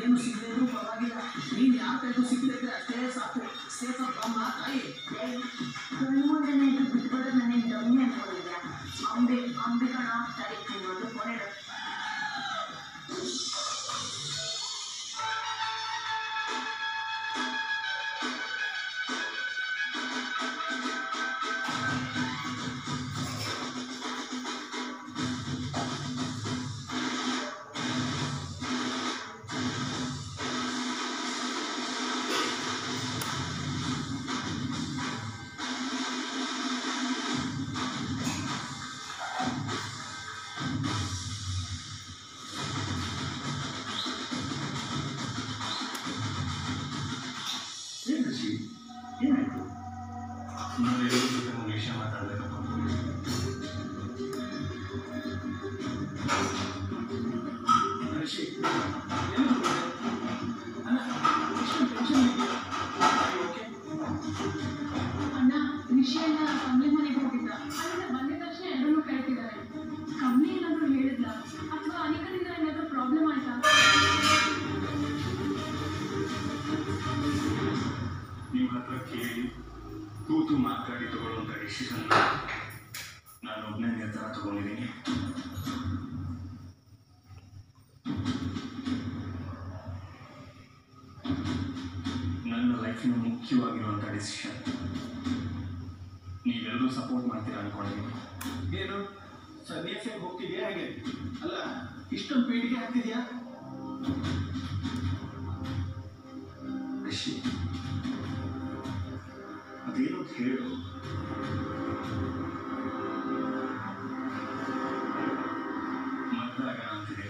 ಏನು ಸಿಗದೇ ಇದ್ರೂ ಪರವಾಗಿಲ್ಲ ನೀನ್ ಯಾರ ಕೈಗೂ ಸಿಗದೇ ಇದ್ರೆ ಅಷ್ಟೇ ಸಾಕು ಸೇಫ್ ಅಮ್ಮ ತಾಯಿ ಕಣ್ಣು ಮುಂದೆನೆ ಇದ್ದು ಬಿಟ್ಬಿಡೋದು ನನಗೆ ಡಮ್ಮಿ ಅನ್ಕೊಂಡಿದ್ಯಾ ಅಂಬೆ ಅಂಬಿಕಣ ಸರಿ ಒಂದು ಫೋನ್ ಇಡು ಏನು ಋಷಿ ಏನಾಯ್ತು ನಾನು ಎಲ್ಲರ ಜೊತೆ ಒಂದು ವಿಷಯ ಮಾತಾಡಬೇಕಪ್ಪ ಋಷಿ ಏನು ಅಲ್ಲ ಇಷ್ಟೊಂದು ಟೆನ್ಷನ್ ಇದೆಯಾ ಓಕೆ ಅಣ್ಣ ವಿಷಯನ ಕಮಲಿ ಮನೆಗೆ ಹೋಗಿದ್ದ ಅಲ್ಲಿಂದ ಬಂದಿದ ತಕ್ಷಣ ಎಲ್ಲರೂ ಕೇಳ್ತಿದ್ದಾರೆ ಕಮಲಿ ಏನಾದ್ರು ಹೇಳಿದ್ಲ ಅಥವಾ ಅನಿಕನಿಂದ ಏನಾದ್ರು ಪ್ರಾಬ್ಲಮ್ ಆಯ್ತಾ ನಿಮ್ಮ ಹತ್ರ ಕೇಳಿ ಕೂತು ಮಾತಾಡಿ ತಗೊಳ್ಳುವಂಥ ಡಿಸಿಷನ್ ನಾನು ಒಬ್ಬನೇ ನಿರ್ಧಾರ ತಗೊಂಡಿದ್ದೀನಿ ನನ್ನ ಲೈಫಿನ ಮುಖ್ಯವಾಗಿರುವಂಥ ಡಿಸಿಷನ್ ನೀವೆಲ್ಲರೂ ಸಪೋರ್ಟ್ ಮಾಡ್ತೀರಾ ಅನ್ಕೊಂಡಿದ್ದೀನಿ ಏನು ಸನ್ಯಾಸಿಗೆ ಹೋಗ್ತಿದ್ಯಾ ಹಾಗೆ ಅಲ್ಲ ಇಷ್ಟೊಂದು ಪೀಳಿಗೆ ಹಾಕ್ತಿದ್ಯಾ ಋಷಿ ಅದೇನು ಹೇಳು ಮದ್ದಾಗ ಅಂತಿದೆ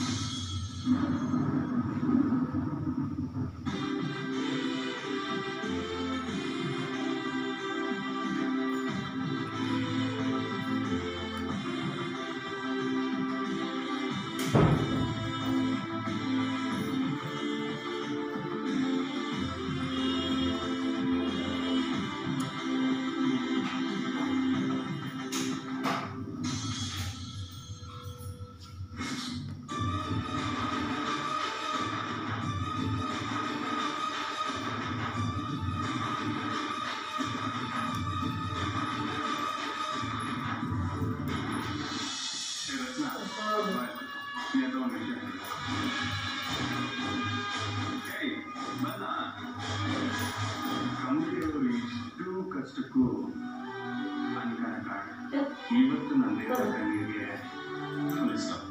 ಏ ರತ್ನ, ಬಾಯ್. ನೀ ಹತ್ರ ಒಂದು ವಿಷಯ ಹೇಳು. ಏಯ್, ಬನ್ನ. ಕಮಲಿಯವರು ಇಷ್ಟು ಕಷ್ಟಕ್ಕೂ ಅನ್ಕನ ಕಾರಣ ಇವತ್ತು ನನ್ನ ದೇವರ ಕಣ್ಣೀರಿಗೆ ಫುಲ್ ಸ್ಟಾಪ್